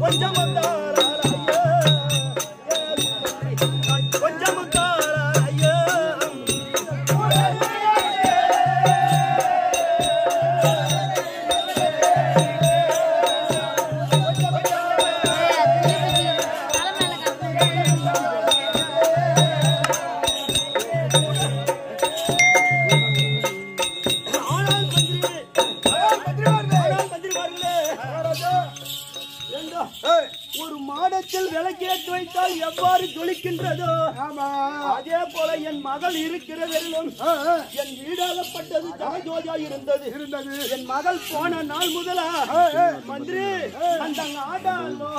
கொஞ்சம் கொஞ்சம் ஆனால் மந்திரி ஆனால் மந்திரிமார்களே, ஏண்டா, ஒரு மாடத்தில் விளக்கேற்றி வைத்தால் எவ்வாறு ஜொலிக்கின்றதோ அதே போல என் மகள் இருக்கிறதெல்லாம் என் வீடாகப்பட்டது ஜகஜோதியா இருந்தது இருந்தது என் மகள் போன நாள் முதலா மந்திரி அந்த ஆடாலோ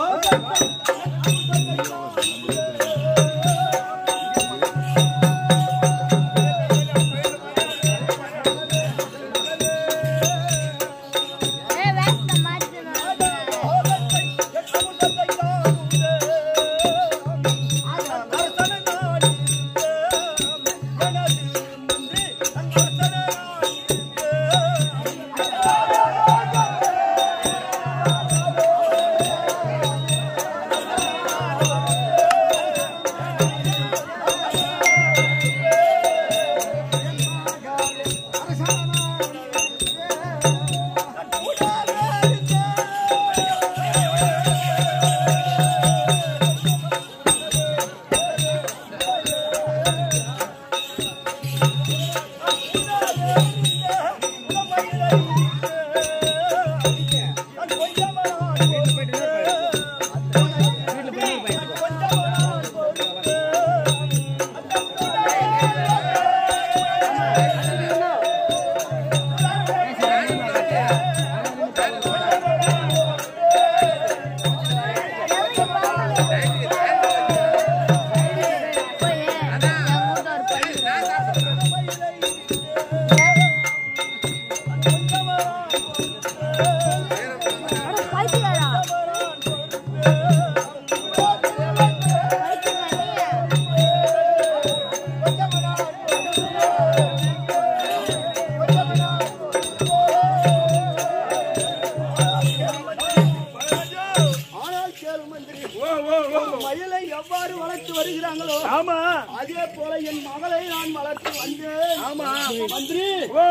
ஆனால் கேளு மந்திரி மயிலை எவ்வாறு வளர்த்து வருகிறாங்களோ ஆமா அதே போல என் மகளை நான் வளர்த்து வந்தேன் ஆமா மந்திரி ஓ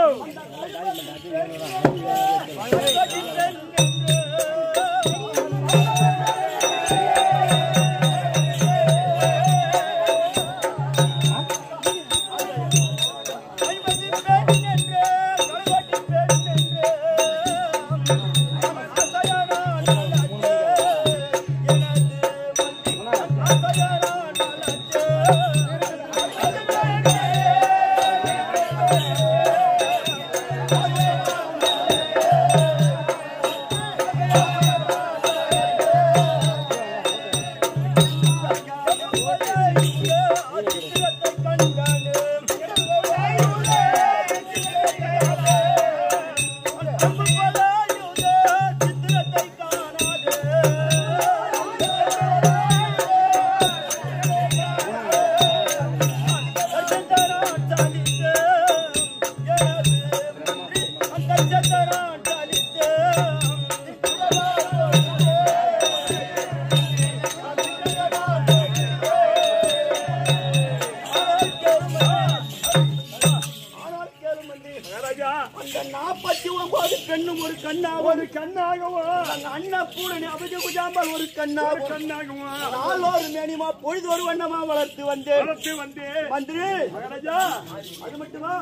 ஆனால் கேளு மந்திரி மகாராஜா அந்த நாற்பத்தி ஒன்பது பெண்ணும் ஒரு கண்ணா ஒரு கண்ணாகவா அந்த அண்ணா பூரணி அபிஜ குஜாம்பல் ஒரு கண்ணா ஒரு கண்ணாகவா நாளொரு மேனிமா பொழுது ஒரு வண்ணமா வளர்த்து வந்தேன் வளர்த்து வந்து மந்திரி மகாராஜா அது மட்டுமா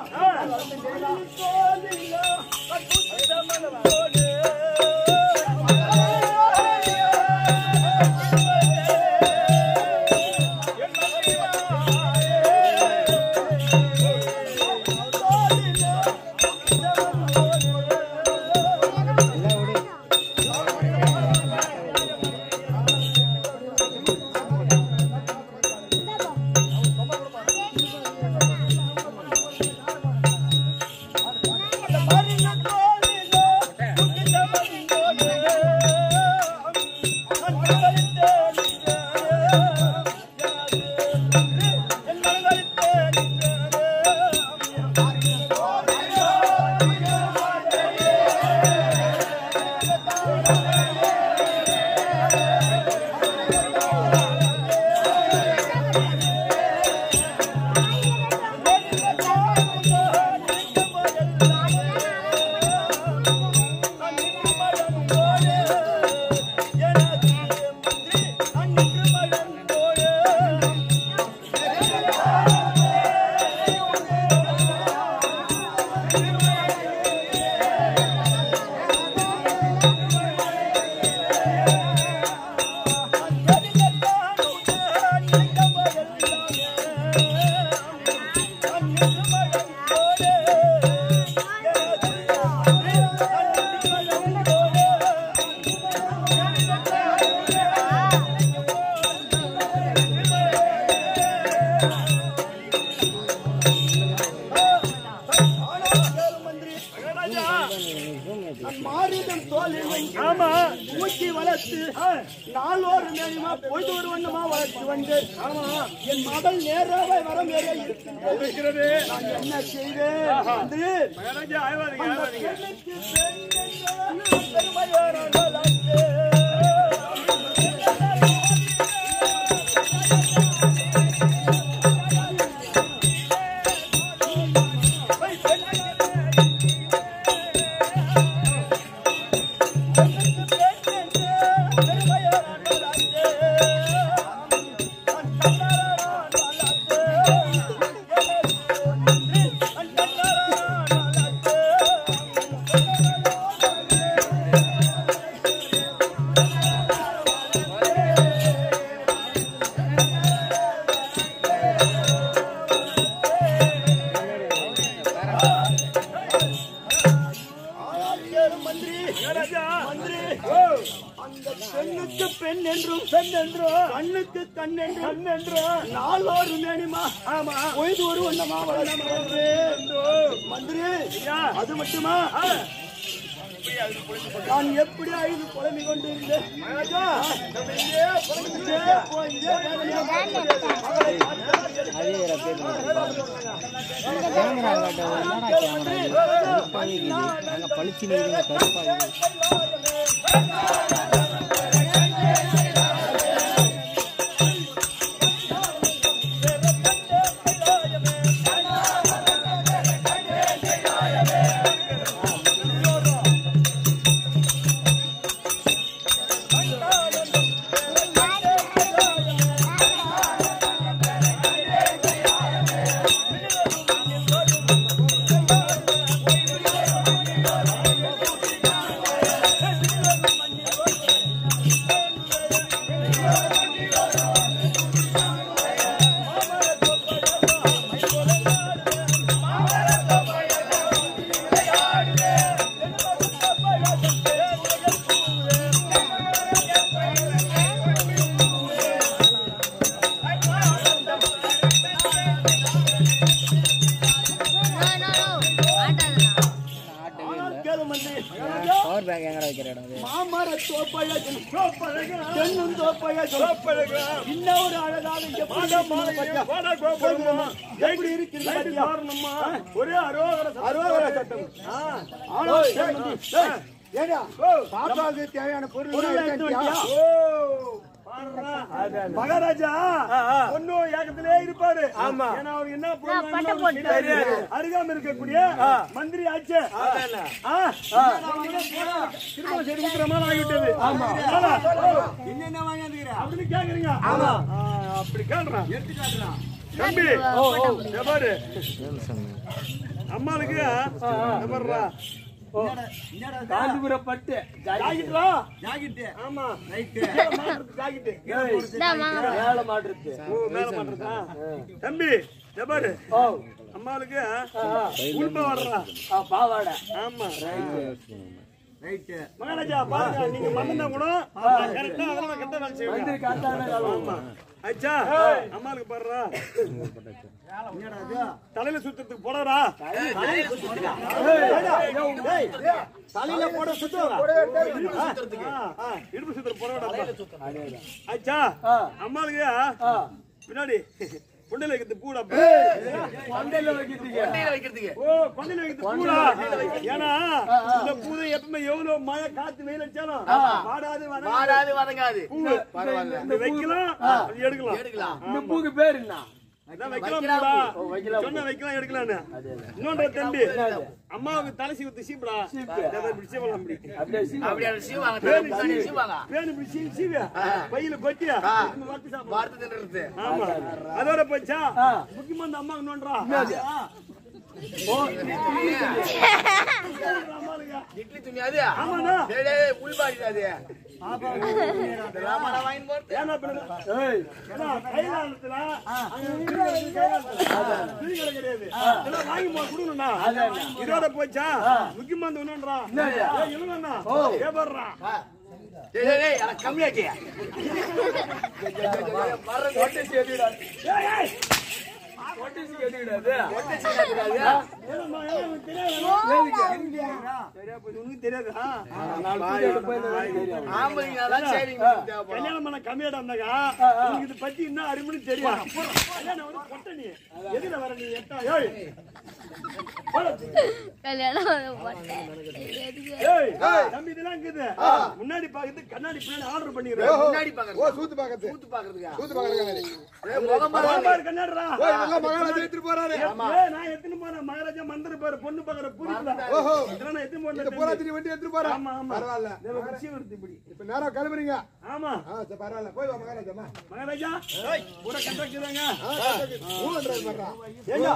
வளர்த்து நாளோரு மேனிமா பொழுது ஒரு வண்ணமா வளர்த்து வந்து என் மகள் நேராக வரம் வேற இருக்கின்றது இருக்கிறது நான் என்ன செய்வேன் வந்து மகாராஜா ஆய்வாதீங்க அந்த ஆய்வாதீங்க பெண்ணுக்கு பெண் என்ற பெருமையான வளர்த்து மந்திரி மகாராஜா மந்திரி ஓ அந்த பெண்ணுக்கு பெண் என்றும் பெண் என்றும் கண்ணுக்கு கண் என்றும் கண் என்றும் நாளோரு மேனிமா ஆமா பொய்து ஒரு வண்ணமா வளர்ந்து மந்திரி அது மட்டுமா நான் எப்படி அழுது புலம்பிக் கொண்டிருந்தேன் மகாராஜா, நம்ம இங்கே புலம்பிக்கிட்டே போய் இதே வேதனையா மகளை கேமரா காட்ட என்னடா கேமரா இது? கருப்பா இருக்குது நாங்க பளிச்சு நிற்கிறீங்க கருப்பா இருக்குது ஆட்டவே இல்லை கேளு மந்திரி பவர் பேங்க் எங்கடா வைக்கிற இடம் இது மாமர தோப்பழகன் தென்னும் தோப்பழகன் இன்னும் ஒரு அழகான எப்படி வாடா கோபுரமா எப்படி இருக்கிறது பாத்தியா? காரணமா ஒரே அரோகர சத்தம். அரோகர சட்டம். ஆனா, சரி, டேய், ஏடா, பாப்பாவுக்கு தேவையான பொருள் பொருள் எல்லாம் எடுத்து எடுத்து வச்சியா? வச்சியா? ஓ, பாருடா. மகாராஜா ஒன்னும் ஏக்கத்திலே இருப்பாரு ஆமா. ஏன்னா அவருக்கு என்ன பொருள் வேணும்னு தெரியாது. அருகாம இருக்கக்கூடிய மந்திரி ஆச்சு ஆ? திரும்ப சரி ஊத்துற மாதிரி ஆகிவிட்டது அதனால, அப்படின்னு கேக்குறீங்க ஆ, அப்படி கேள்றான் தம்பி இங்க பாரு அம்மாளுக்கு இங்க பாருடா. காஞ்சிபுரம் பட்டு ஜாக்கெட்டுடா. ஆமா கீழே மாட்டுறது ஜாக்கெட்டு. மேல மாட்டுறது ஓ, மேல மாட்டுறதா? தம்பி இங்க பாரு அம்மாளுக்கு உள்ப வர்றா பாவாடை ஆமா மகாராஜா பாருங்க நீங்க மன்னனா கூட கரெக்டா அதெல்லாம் கரெக்டா வேலை செய்வீங்க ஆமா அச்சா அம்மாளுக்கு பாருடா தலையில சுத்தத்துக்கு போடறா தலையில போட சுத்தம் இடுப்பு சுத்தர் போடா அச்சா அம்மாளுக்கு பின்னாடி புண்டையில வைக்கிறது பூடா மண்டையில வைக்கிறதுக்கு ஓ கொண்டையில வைக்கிறது பூடா ஏன்னா இந்த பூதை எப்பவுமே எவ்வளவு மழை காத்து வெயில் அடிச்சாலும் வாடாது வராது வாடாது வதங்காது பூ இது வைக்கலாம் அது எடுக்கலாம் இந்த பூக்கு பேர் என்ன அதான் வைக்கலாம் பூடா சொன்ன வைக்கலாம் எடுக்கலாம்னு இன்னொன்ற தம்பி அம்மாவுக்கு தலை சீவத்து சீப்புடா அதை இப்படி சீவலாம் இப்படி அப்படியே சீ- அப்படி அதை சீவாங்க தண்ணி தண்ணி சீவாங்க பேனு இப்படி சீவி சீவியா பையில கொட்டியா திரும்ப வறுத்து சாப்பிடு. வார்த்தை தின்றது ஆமா அதோட போச்சா முக்கியமா இந்த அம்மா இன்னொன்றா இட்லி துணி அது ஆமாண்ணா டேய், டேய், உள்பாடி அது இதெல்லாம் மழை வாங்கி போறது ஏன்னா பின்ன- ஏய், ஏன்னா கைலாலத்துல அங்க பிரிக்கிறது கைலாலத்துல. பிரிக்கிறது கிடையாது. இதெல்லாம் வாங்கி போ, கொடுக்கணும்ண்ணா. இதோட போச்சா முக்கியமா இந்த இன்னொன்றா ஏய், இவங்கண்ணா. ஏய், பாருடா. டேய், டேய், டேய், எனக்கு கம்மியாச்சியா கொட்டை சேர்த்துடா. ஏய், ஏய். ஏனம்மா, ஏன் உனக்கு தெரியாதா? சரியா போச்சு, உனக்கு தெரியாதா? ஆம்பளைங்களாதான் சரிங்க தேவைப்படும் கல்யாணம் பண்ண கம்மியாடா இருந்தாக்கா, உனக்கு இது பத்தி இன்னும் அறிமுன்னு தெரியும். கல்யாணம் வந்து பொட்ட நீ. எதுல வர நீ? எட்டா? ஏய். போடா. கல்யாணம் பண்ணேன். எதுக்கு? ஏய், தம்பி இதெல்லாம் இருக்குது. முன்னாடி பாக்குறது கண்ணாடி பின்னாடி ஆர்டர் பண்ணிடுறேன் முன்னாடி பாக்குறது ஓ சூத்து பாக்கறது கூத்து பாக்குறதுக்கா சூத்து பாக்கறது ஏய், முகம் பாரு. பாரு கண்ணாடிடா. ஓ இதெல்லாம் மகாராஜா எடுத்துட்டு போறாரு ஏய், நான் எத்தனை போறேன் மகாராஜா மந்திர பாரு பொண்ணு பாக்குற புரியல ஓஹோ இதெல்லாம் நான் எத்தனை இந்த போறேன் போராத்திரி வண்டி எடுத்துட்டு போறா ஆமா ஆமா பரவாயில்ல இதுல குச்சி வருது இப்படி இப்ப நேரம் கிளம்புறீங்க ஆமா ஆ சரி பரவாயில்ல போய் வா மகாராஜா மகாராஜா பூரா கண்டாக்கிறாங்க ஊழன்றாரு பண்றா ஏண்டா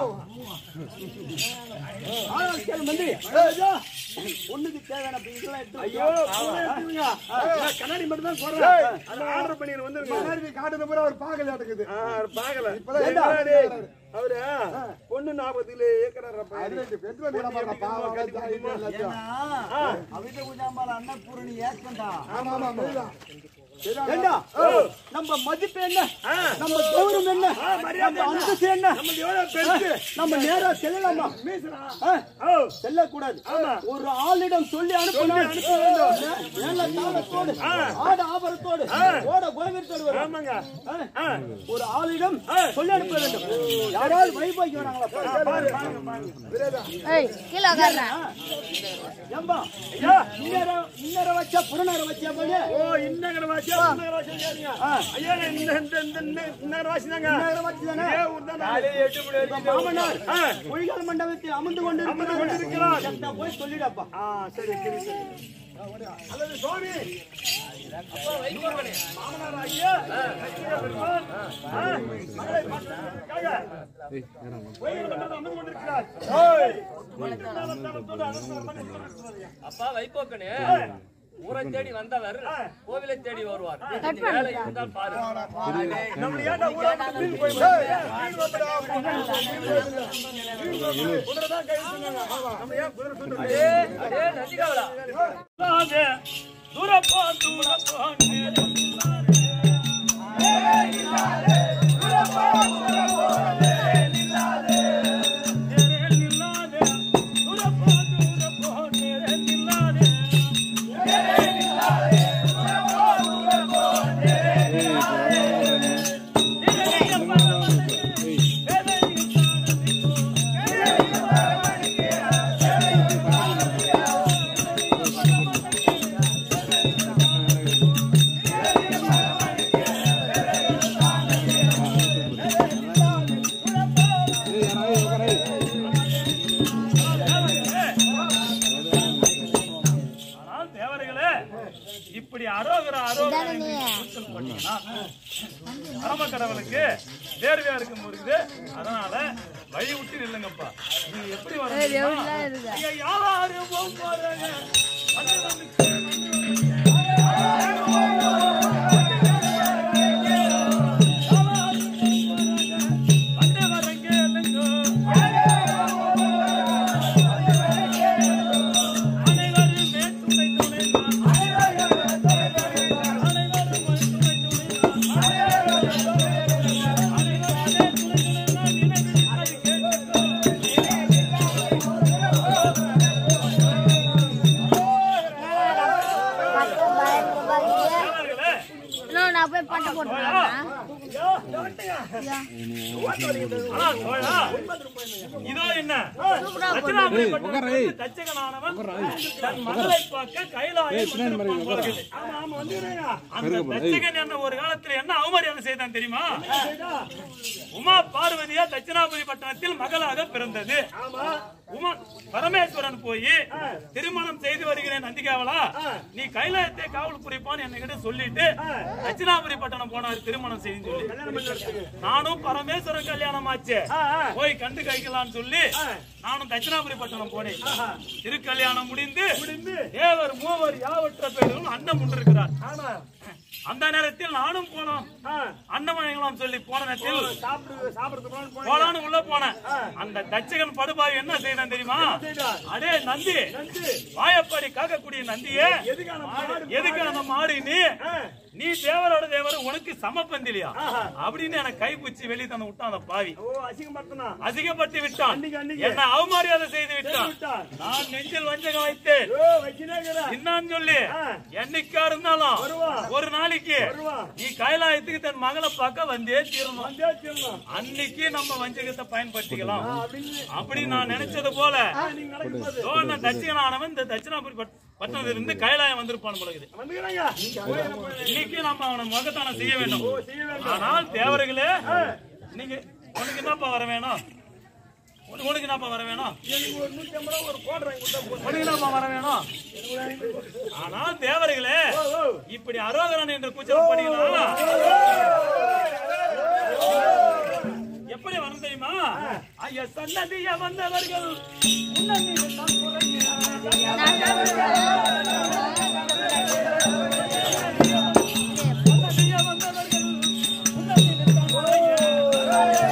ஆளு கேளு மந்திரி மகாராஜா பொண்ணுக்கு தேவையான அப்படி இதெல்லாம் எடுத்து ஐயோ கண்ணாடி மட்டும் தான் போடுறேன் அதை ஆர்டர் பண்ணிடு வந்துருங்க மகாராஜா காட்டுல பூரா ஒரு பாகல் ஆட்டுக்குது ஆ, பாக்கல இப்பதான் ஏண்டா, ஏண்டா? டேய், அவரு பொண்ணு நாற்பதுல ஏக்கறாரப்பா அது ரெண்டு பெட்ரோல் போட மாட்டா பாவம் எல்லாத்தையும் எல்லாத்தையும். ஆமா ஆமா மெதுதான். ஏண்டா நம்ம மதிப்பு என்ன நம்ம கௌரவம் என்ன நம்ம அந்தஸ்து என்ன நமக்கு எவ்வளவு பெருசு நம்ம நேரா செல்லலாமா ஆ? செல்லக்கூடாது ஒரு ஆளிடம் சொல்லி அனுப்பணும் மேல தாளத்தோடு ஆட ஆபரத்தோடு ஓட கோவிந்தோடு வரும் ஆமாங்க ஆ? ஒரு ஆளிடம் சொல்லி அனுப்ப வேண்டும் யாராவது வைபாக்கி வராங்களா பாரு. பாருங்க பாருங்க ஏய், கீழே உட்கார்றா. ஏம்பா ஐயா இன்னேரம் இன்னேரம் வச்சா புறநேரம் வச்சா பாரு ஓ இன்னங்கிற வாசியா இன்னங்கிற வாசியா கேளுங்க ஐயா இந்த இந்த இந்த இந்த இன்னங்கிற வாசி தாங்க இன்னேரம் வச்சுதானே ஏ ஊர்தான் இப்ப மாமனார் பொய்கால மண்டபத்தில் அமர்ந்து கொண்டு அமர்ந்து கொண்டிருக்கிறார். சத்தா போய் சொல்லிடப்பா ஆ சரி சரி சரி அல்லது சுவாமி மாமனாராகிய லட்சுமி பெருமாள், ஆ, மகளை பார்ப்பதற்காக கோயில் மண்டபத்தில் அமர்ந்து கொண்டிருக்கிறார். ஓய், மணிக்கணக்கானத்தோடு அனுப்புவார், மணிக்கணக்கானத்தோடு. அப்பா வைப்போக்கனே ஊரை தேடி வந்தவர் கோவிலை தேடி வருவார் வேலை இருந்தால் பாரு நம்மள ஏன்டா ஊரா விட்டு வீடு போய் வீடு வந்துடா, குதிரைதான் கை சொன்னாங்க. நம்ம ஏன் குதிரை சொல்றது? அடே அடே நந்திகாவலா இல்லாதே, தூரப்போ, தூரப்போ, ஆனால் தேவர்களே இப்படி அரோகர அரோகர பரம கடவுளுக்கு வேர்வையா இருக்கும் இருக்குது அதனால வழி விட்டு நில்லுங்கப்பா நீங்க எப்படி ஏய், வரீங்க எவ்வளவு இருக்கு? நீங்க யாரும் போறாங்க வந்து வந்து வந்து வரங்க இல்லைங்கோ. அனைவருமே துணை துணைதான். அனைவருமே துணை துணைதான். அனைவருமே துணை துணைதான். நினைவில் கேட்டுக்கோ. தேவர்களே, இன்னும் நான் போய் பட்டை போட்டுக்கலாமா? ஆ, சோழா. இதோ என்ன தட்சிணாபுரி பட்டணத்திலிருந்து தச்சகனானவன் தன் மகளை பார்க்க கைலாயம் வந்திருப்பான் போல இருக்குது. ஆமா, ஆமா, வந்துடுறேங்க. அந்த தச்சகன் என்ன ஒரு காலத்துல என்ன அவமரியாதை செய்தான் தெரியுமா உமா பார்வதியா தட்சிணாபுரி பட்டணத்தில் மகளாக பிறந்தது உமா பரமேஸ்வரன் போய் திருமணம் செய்து வருகிறேன் நந்திகாவலா நீ கைலாயத்தை காவல் புரிப்பான்னு என்கிட்ட சொல்லிட்டு தட்சிணாபுரி பட்டணம் போனார் திருமணம் செய்து சொல்லி நானும் பரமேஸ்வரன் கல்யாணம் ஆச்சு போய் கண்டு கைக்கலாம்னு சொல்லி நானும் தட்சிணாபுரி பட்டணம் போனேன் திரு கல்யாணம் முடிந்து முடிந்து தேவர் மூவர் யாவற்ற பேரும் அண்ணன் கொண்டிருக்கிறார் அந்த நேரத்தில் நானும் போனோம் அன்னமயங்களாம் சொல்லி போன நேரத்தில் போலான்னு உள்ள போனேன் அந்த தச்சகன் படுபாவி என்ன செய்தான் தெரியுமா அடே நந்தி வாயப்பாடி காக்கக்கூடிய நந்தியே எதுக்கான மாடு நீ நீ தேவரோட தேவர் உனக்கு சமப்பந்திலையா அப்படின்னு எனக்கு கைப்பிடிச்சு வெளியே தந்து விட்டான் அந்த பாவி ஓ அசிங்கப்படுத்தினா அசிங்கப்படுத்தி விட்டான் அன்னைக்கு, அன்னைக்கு. என்ன அவமரியாதை செய்து விட்டான் விட்டான். நான் நெஞ்சில் வஞ்சகம் வைத்தேன் ஓ வச்சினேங்கிற என்னன்னு சொல்லி ஆ. என்னைக்கா இருந்தாலும் வருவான். ஒரு நாளைக்கு வருவான். நீ கைலாயத்துக்கு தன் மகளை பார்க்க வந்தே தீரணும் வந்தே தீரணும். அன்னைக்கு நம்ம வஞ்சகத்தை பயன்படுத்திக்கலாம் அப்படின்னு அப்படி நான் நினைச்சது போல நீங்க நடக்கும் போது சோ, நான் தட்சிணானவன் இந்த தட்சிணாபுரி பட்- பட்டணத்துல இருந்து கைலாயம் வந்திருப்பான் போல இருக்குது. வந்துக்கிறாங்க இன்னைக்கு நம்ம அவனை முகத்தானம் செய்ய வேண்டும் செய்ய வேண்டும். ஆனால் தேவர்களே நீங்க உனக்கு என்னப்பா வர வேணும் உனக்கு உனக்கு என்னப்பா வர வேணும் எனக்கு ஒரு நூத்தி ஐம்பது ரூபா ஒரு கோட் வாங்கி கொடுத்தா போதும். உனக்கு என்னப்பா வர வேணும் ஆனால் தேவர்களே இப்படி அரோகரன் என்று கூச்சல் பண்ணீங்கன்னா எப்படி வரும் தெரியுமா ஐயா சன்னதிய வந்தவர்கள் முன்னணியில் தான் குறைகிறார்கள். சன்னதிய வந்தவர்கள் முன்னணியில் தான் குறைகிறார்கள்.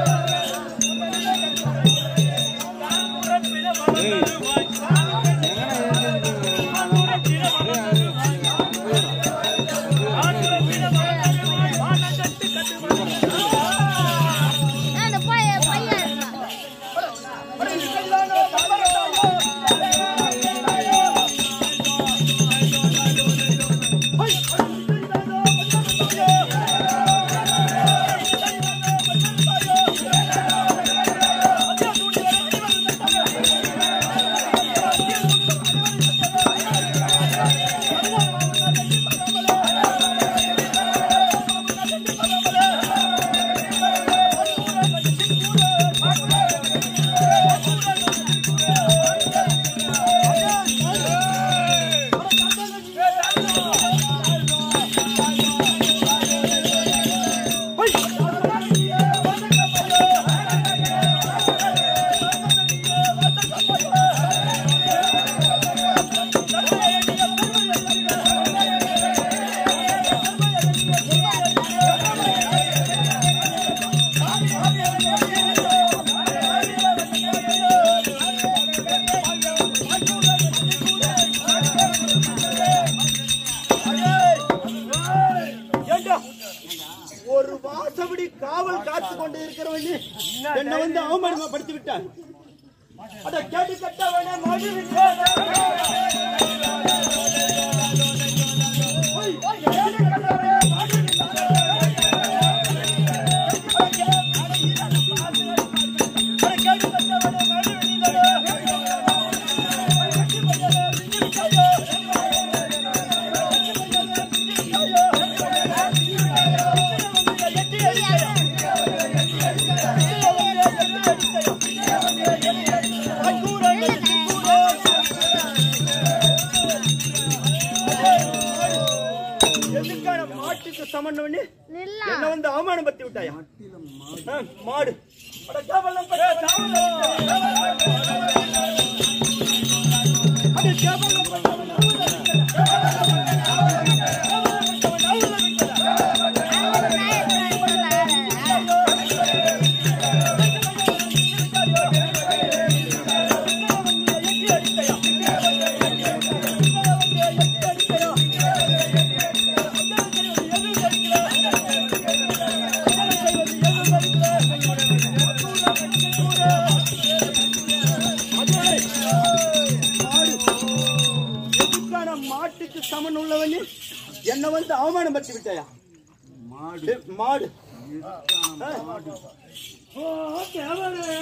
நான் உறப்பிட வளர்ந்தருவாய். நான் உறப்பிட வளர்ந்தருவாய். நான் உறப்பிட வளர்ந்தருவாய். வானகத்து கட்டுவாய். அந்த பையன் பையன் இருக்கான் ஏண்டா, ஒரு வாசப்படி காவல் காத்து கொண்டு இருக்கிறவன் என்னை வந்து அவமானப்படுத்தி விட்டான் அட கேட்டு கட்டவனே மழை எதுக்கான மாட்டுக்கு சமண்டவனே நில்லா என்ன வந்து அவமானப்படுத்தி விட்டாயா ஆ, மாடு அட கேவலம் பட்ட தாவலம். அட கேவலம் பட்டவன் எதுக்கான மாட்டுக்கு சமன் உள்ளவன் என்ன வந்து அவமானப்படுத்தி விட்டாயா மாடு மாடு ஆ. ஓ, தேவனே.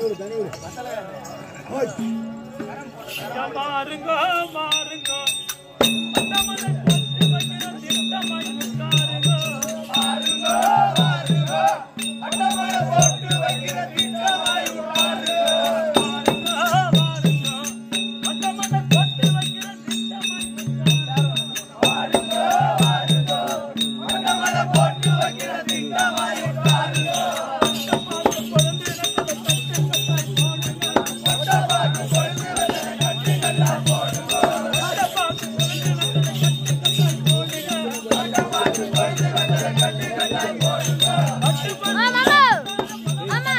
மாறுங்க மாறுங்க மன்னவனை கொத்து வைக்கிற திட்டமாய் உட்காருங்க. மாறுங்க, மாறுங்க. மன்னவனை கொத்து வைக்கிற திட்டமாய் உட்காருங்க. மாறுங்க, மாறுங்க. மன்னவனை கொத்து வைக்கிற திட்டமாய் உட்காருங்க. மாறுங்க, மாறுங்க. மன்னவனை கொத்து வைக்கிற திட்டமாய் உட்காருங்க. பார்த்து பிறந்து எனக்கு கட்டு கட்டாய் போடுங்க. மாமா மாமா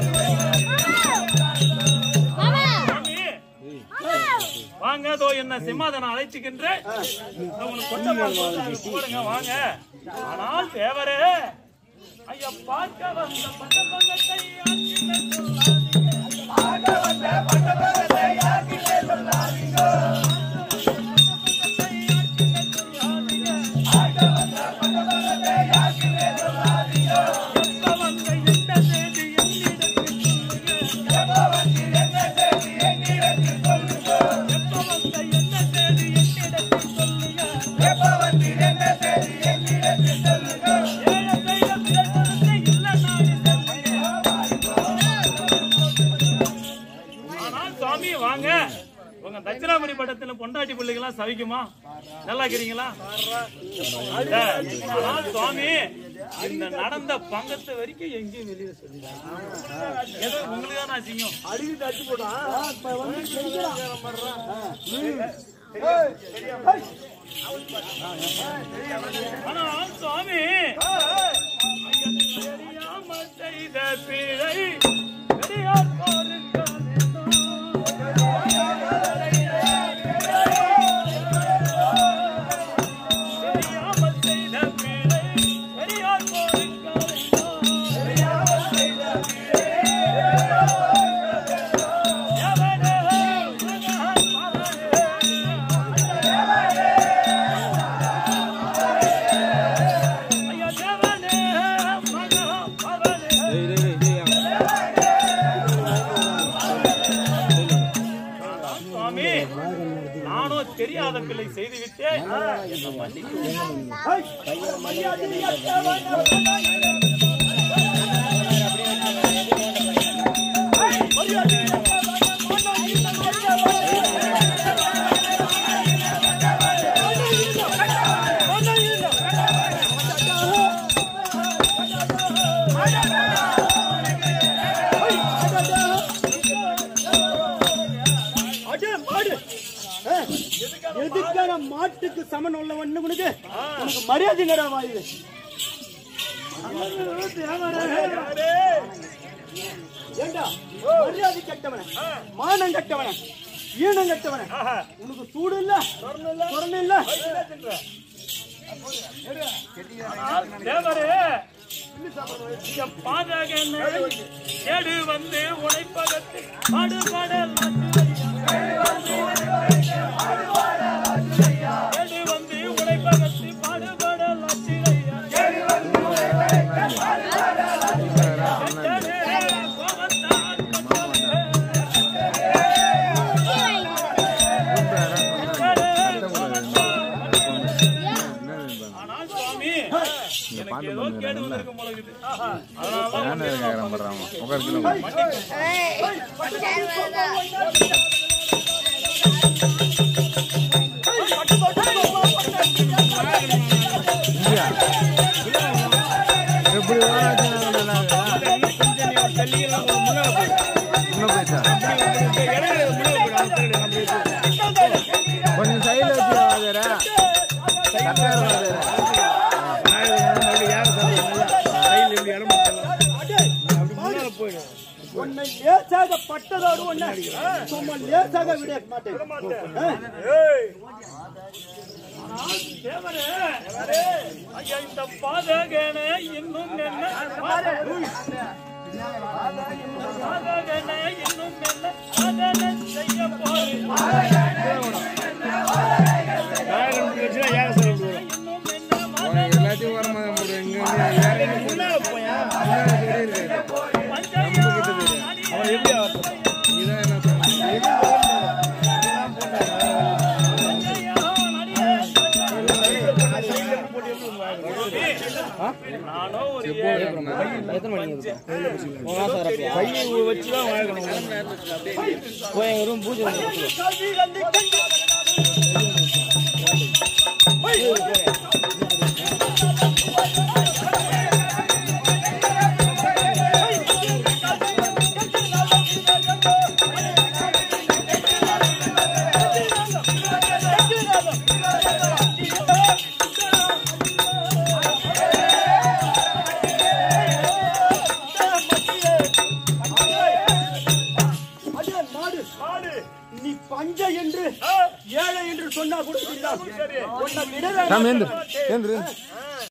மாமா வாங்க அதோ என்ன சிம்மாதனம் அழைச்சுக்கின்றேன் உங்களுக்கு கொண்ட பால் கொடுத்து போடுங்க வாங்க ஆனால் தேவரே ஐயா பார்க்க வந்த பட்ட பங்கத்தை யாருக்கிட்ட சொல்லாதீங்க. எப்ப வந்த எந்த செய்தி என்னிடத்தில் சொல்லுங்க. எப்ப வந்த என்ன செய்தி என்னிடத்தில் சொல்லுங்க. ஏழை செய்த பிறருக்கு இல்ல நாடி ஆனால் சுவாமி வாங்க உங்க தட்சிணாபுரி பட்டத்துல பொண்டாட்டி பிள்ளைகளாம் சவிக்குமா நல்லா இருக்கிறீங்களா இல்ல. ஆனால் சுவாமி இந்த நடந்த பங்கத்தை வரைக்கும் எங்கேயும் வெளியில சொல்லிடாங்க ஏதோ உங்களுக்கு தான் அசிங்கம் அடிக்கடி தச்சு போட்டான் இப்ப வந்து செஞ்சுறான். ஆனால் சுவாமி ஐயா, தெரியாம செய்த பிழை பெரியார் பாருங்கள் தெரியாமல் செய்த பிழை பெரியார் பாருங்கள் எவனே மகன் ஐயா தேவனே மகன் மகனே சுவாமி நானும் தெரியாத பிள்ளை செய்துவிட்டேன் என்னை மன்னிக்க அடே, மாடு. ஏ, எதுக்கான மாட்டுக்கு சமன் உள்ளவன் உனக்கு உனக்கு மரியாதை இல்லடா வாயில ஏண்டா மரியாதை கெட்டவன மானம் கெட்டவன ஈனம் கெட்டவன உனக்கு சூடு இல்ல சொரணை இல்ல தேவரே இந்த பாதகனை எடு வந்து உழைப்பகத்து பாடுபடல் எடு வந்து உழைப்பகத்து பாடுபடல் ஆனால் சுவாமி எனக்கு ஏதோ கேடு வந்திருக்கும் போல இருக்குது அதனால எப்படி கொஞ்சம் சைடில் வச்சு வாதுரா கரெக்டாக வாதுரா உன்னை லேசாக பட்டதோடு உன்னை சும்மா லேசாக விட மாட்டேன் தேவரே ஐயா இந்த பாதகனை இன்னும் என்ன பாதகனை இன்னும் என்ன அதனை செய்ய போறேன் இன்னும் என்ன மதனை எல்லாத்தையும் வரமா முன்னாடி பஞ்சையா அடியே இதான் என்ன சொல்றது? நானும் ஒரு ஏழை எத்தனை மணிக்கு பையன் வச்சு தான் வாழ்க்கணும் போய் எங்க ரூம் பூஜை அடே மாடு நீ பஞ்ச என்று ஏழை என்று சொன்னா கூட சரிதான். சரி உன்னை விட ஏந்திரு ஏந்திரு